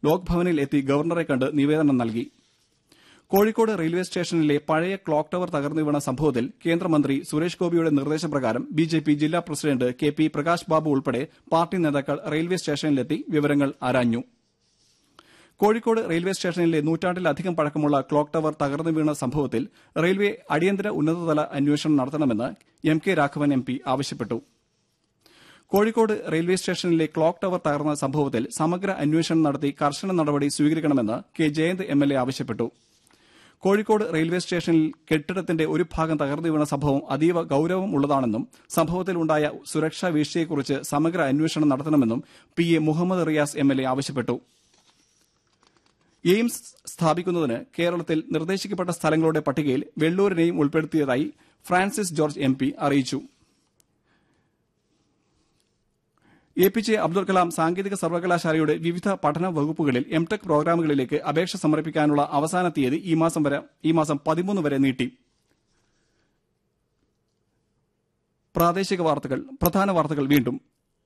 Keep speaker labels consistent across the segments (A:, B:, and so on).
A: ലോക്ഭവനിൽ എത്തി ഗവർണറെ കണ്ട് നിവേദനം നൽകി കോഴിക്കോട് റെയിൽവേ സ്റ്റേഷനിലെ പഴയ ക്ലോക്ക് ടവർ തകർന്നു വീണ സംഭവത്തിൽ കേന്ദ്രമന്ത്രി സുരേഷ് ഗോപിയുടെ നിർദ്ദേശപ്രകാരം ബിജെപി ജില്ലാ president K P Prakash Babu ഉൾപ്പെടെ പാർട്ടി നേതാക്കൾ റെയിൽവേ സ്റ്റേഷനിലെത്തി വിവരങ്ങൾ ആരാഞ്ഞു കോഴിക്കോട് റെയിൽവേ സ്റ്റേഷനിലെ നൂറ്റാണ്ടിലധികം പഴക്കമുള്ള ക്ലോക്ക് ടവർ തകർന്നു വീണ സംഭവത്തിൽ റെയിൽവേ അടിയന്തര ഉന്നതതല അന്വേഷണം നടത്തണമെന്ന് M K Raghavan M P ആവശ്യപ്പെട്ടു കോഴിക്കോട് റെയിൽവേ സ്റ്റേഷനിലെ ക്ലോക്ക് ടവർ തകർന്ന സംഭവത്തിൽ സമഗ്ര അന്വേഷണം നടത്തി കർശന നടപടി സ്വീകരിക്കണമെന്ന് K Jayanth M L A ആവശ്യപ്പെട്ടു കോഴിക്കോട് റെയിൽവേ സ്റ്റേഷനിൽ കെട്ടിടത്തിന്റെ ഒരു ഭാഗം തകർന്നു വീണ സംഭവം അതീവ ഗൌരവമുള്ളതാണെന്നും സംഭവത്തിലുണ്ടായ സുരക്ഷാ വീഴ്ചയെക്കുറിച്ച് സമഗ്ര അന്വേഷണം നടത്തണമെന്നും P A Muhammad Riyas M L A ആവശ്യപ്പെട്ടു എയിംസ് സ്ഥാപിക്കുന്നതിന് കേരളത്തിൽ നിർദ്ദേശിക്കപ്പെട്ട സ്ഥലങ്ങളുടെ പട്ടികയിൽ വെള്ളൂരിനെയും ഉൾപ്പെടുത്തിയതായി ഫ്രാൻസിസ് ജോർജ് എം പി അറിയിച്ചു A P J Abdul Kalam സാങ്കേതിക സർവകലാശാലയുടെ വിവിധ പഠന വകുപ്പുകളിൽ എം ടെക് പ്രോഗ്രാമുകളിലേക്ക് അപേക്ഷ സമർപ്പിക്കാനുള്ള അവസാന തീയതി ഈ മാസം വരെ ഈ മാസം പതിമൂന്ന് വരെ നീട്ടി പ്രാദേശിക വാർത്തകൾ പ്രധാന വാർത്തകൾ വീണ്ടും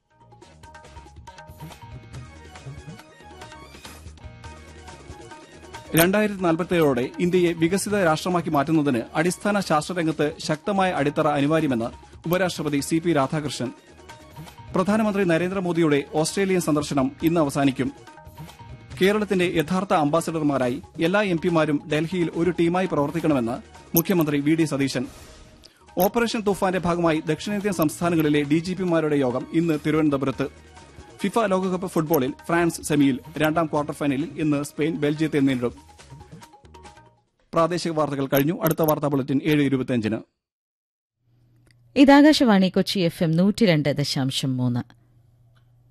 A: രണ്ടായിരത്തി നാൽപ്പത്തേഴോടെ ഇന്ത്യയെ വികസിത രാഷ്ട്രമാക്കി മാറ്റുന്നതിന് അടിസ്ഥാന ശാസ്ത്രരംഗത്ത് ശക്തമായ അടിത്തറ അനിവാര്യമെന്ന് ഉപരാഷ്ട്രപതി സി പി രാധാകൃഷ്ണൻ പ്രധാനമന്ത്രി നരേന്ദ്രമോദിയുടെ ഓസ്ട്രേലിയൻ സന്ദർശനം ഇന്ന് അവസാനിക്കും കേരളത്തിന്റെ യഥാർത്ഥ അംബാസഡർമാരായി എല്ലാ എംപിമാരും ഡൽഹിയിൽ ഒരു ടീമായി പ്രവർത്തിക്കണമെന്ന് മുഖ്യമന്ത്രി വി ഡി സതീശൻ ഓപ്പറേഷൻ തുഫാന്റെ ഭാഗമായി ദക്ഷിണേന്ത്യൻ സംസ്ഥാനങ്ങളിലെ ഡിജിപിമാരുടെ യോഗം ഇന്ന് തിരുവനന്തപുരത്ത് ഫിഫ ലോകകപ്പ് ഫുട്ബോളിൽ ഫ്രാൻസ് സെമിയിൽ രണ്ടാം ക്വാർട്ടർ ഫൈനലിൽ ഇന്ന് സ്പെയിൻ ബെൽജിയത്തെ നേരിടും പ്രാദേശിക വാർത്തകൾ കഴിഞ്ഞു അടുത്ത വാർത്താ ബുള്ളറ്റിൻ ഏഴ് ഇരുപത്തിയഞ്ചിന്
B: ഇതാകാശവാണി കൊച്ചി എഫ് എം നൂറ്റി രണ്ട് ദശാംശം മൂന്ന്